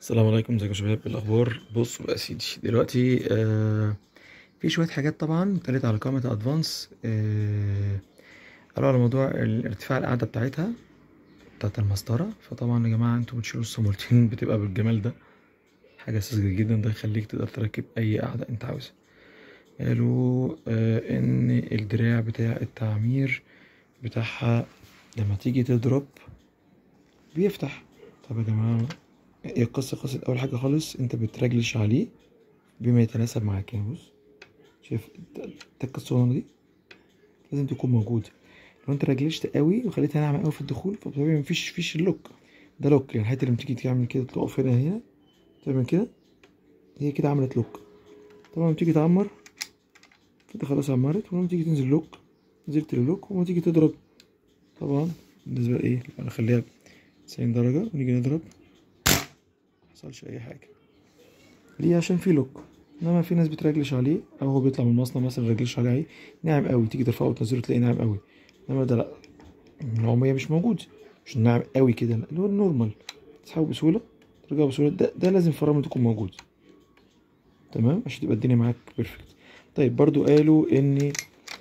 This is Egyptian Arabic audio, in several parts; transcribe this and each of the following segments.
السلام عليكم ازيكم يا شباب إيه الاخبار بصوا بقى يا سيدي دلوقتي آه في شويه حاجات طبعا اتقالت على قائمه ادفانس آه قالوا على موضوع ارتفاع القاعده بتاعتها بتاعت المسطره فطبعا يا جماعه انتوا بتشيلوا الصامولتين بتبقى بالجمال ده حاجه ساذجه جدا ده يخليك تقدر تركب اي قاعده انت عاوزها قالوا آه ان الدراع بتاع التعمير بتاعها لما تيجي تضرب بيفتح طب يا جماعه هي القصة قصة أول حاجة خالص أنت بترجلش عليه بما يتناسب معاك يعني بص شايف التكة الصغيرة دي لازم تكون موجودة لو أنت رجلشت قوي وخليتها ناعمة قوي في الدخول فطبيعي مفيش فيش اللوك ده لوك يعني الحتة اللي بتيجي تعمل كده تقف هنا هنا تعمل كده هي كده عملت لوك طبعا لما تيجي تعمر كده خلاص عمرت ولما تيجي تنزل لوك نزلت للوك ولما تيجي تضرب طبعا بالنسبة لإيه أنا أخليها تسعين درجة ونيجي نضرب محصلش اي حاجه ليه عشان في لوك انما في ناس بترجلش عليه او هو بيطلع من المصنع مثلا رجلش عليه ناعم قوي تيجي ترفعه وتنزله تلاقيه ناعم قوي انما ده لا العمية مش موجود مش ناعم قوي كده لا اللي هو النورمال تسحبه بسهوله ترجعه بسهوله ده, ده لازم فرامل تكون موجود تمام عشان تبقى الدنيا معاك بيرفكت طيب برضو قالوا ان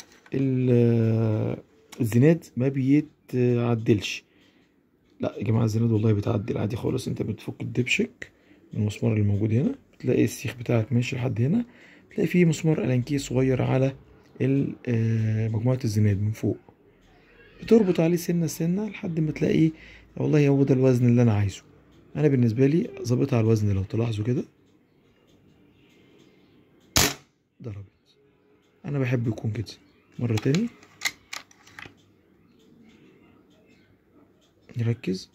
الزناد ما بيتعدلش لا يا جماعه الزناد والله بيتعدل عادي خالص انت بتفك الدبشك من المسمار اللي موجود هنا بتلاقي السيخ بتاعك ماشي لحد هنا تلاقي فيه مسمار الانكيه صغير على مجموعه الزناد من فوق بتربط عليه سنه سنه لحد ما تلاقي والله هو ده الوزن اللي انا عايزه انا بالنسبه لي ظابطها على الوزن لو تلاحظوا كده ضربت انا بحب يكون كده مره تاني نركز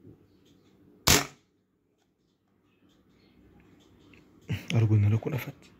أرجو إن أنا أكون أفدت